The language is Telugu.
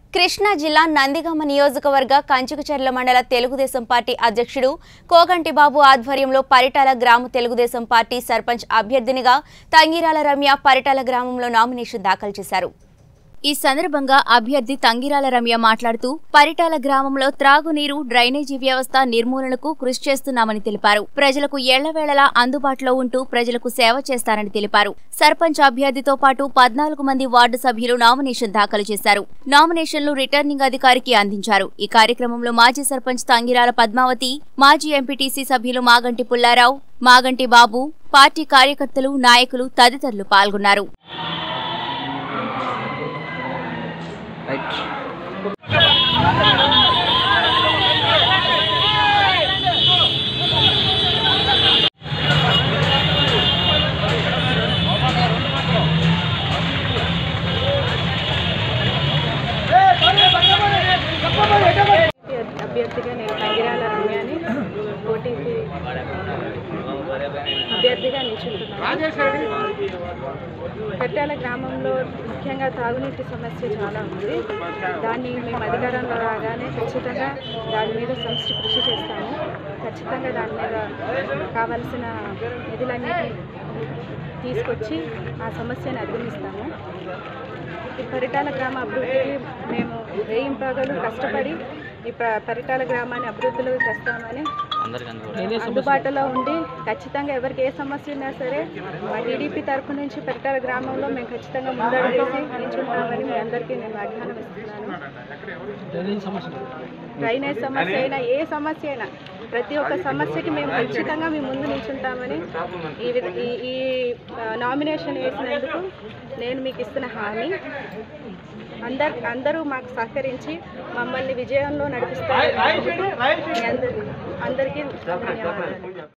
కృష్ణా జిల్లా నందిగామ నియోజకవర్గ కంచుకచర్ల మండల తెలుగుదేశం పార్టీ అధ్యక్షుడు కోగంటి బాబు ఆధ్వర్యంలో పరిటాల గ్రామ తెలుగుదేశం పార్టీ సర్పంచ్ అభ్యర్థినిగా తంగిరాల రమ్య పరిటాల గ్రామంలో నామినేషన్ దాఖలు చేశారు ఈ సందర్భంగా అభ్యర్థి తంగిరాల రమ్య మాట్లాడుతూ పరిటాల గ్రామంలో త్రాగునీరు డ్రైనేజీ వ్యవస్థ నిర్మూలనకు కృషి చేస్తున్నామని తెలిపారు ప్రజలకు ఎళ్లవేళలా అందుబాటులో ఉంటూ ప్రజలకు సేవ చేస్తారని తెలిపారు సర్పంచ్ అభ్యర్థితో పాటు పద్నాలుగు మంది వార్డు సభ్యులు నామినేషన్ దాఖలు చేశారు నామినేషన్లు రిటర్నింగ్ అధికారికి అందించారు ఈ కార్యక్రమంలో మాజీ సర్పంచ్ తంగిరాల పద్మావతి మాజీ ఎంపీటీసీ సభ్యులు మాగంటి పుల్లారావు మాగంటి బాబు పార్టీ కార్యకర్తలు నాయకులు తదితరులు పాల్గొన్నారు రైట్ అభ్యర్థిగా నేను తంగిరాల రమ్యాని ఓటీపీ అభ్యర్థిగా నిల్చుంటున్నాను పెట్టాల గ్రామంలో ముఖ్యంగా తాగునీటి సమస్య చాలా ఉంది దాన్ని మేము అధికారంలో రాగానే ఖచ్చితంగా దాని మీద సంస్థ కృషి చేస్తాము ఖచ్చితంగా దాని మీద కావలసిన నిధులన్నిటిని తీసుకొచ్చి ఆ సమస్యను అధిగమిస్తాము ఈ పరిటాల గ్రామ అభివృద్ధికి మేము వేయింపగలు కష్టపడి ఈ ప- పరిటాల గ్రామాన్ని అభివృద్ధిలోకి తెస్తామని అందుబాటులో ఉండి ఖచ్చితంగా ఎవరికి ఏ సమస్య ఉన్నా సరే మా టీడీపీ తరఫు నుంచి పరిటాల గ్రామంలో మేము ఖచ్చితంగా ముందడుగు వేసి నిల్చుంటామని మీ అందరికీ నేను వాగ్దానం ఇస్తున్నాను డ్రైనేజ్ సమస్య అయినా ఏ సమస్య అయినా ప్రతి ఒక్క సమస్యకి మేము ఖచ్చితంగా మీ ముందు నిల్చుంటామని ఈ విధ ఈ ఈ ఆ, నామినేషన్ వేసినందుకు నేను మీకు ఇస్తున్న హామీ అందరు అందరూ మాకు సహకరించి మమ్మల్ని విజయంలో నడిపిస్తారు అందరికీ ధన్యవాదాలు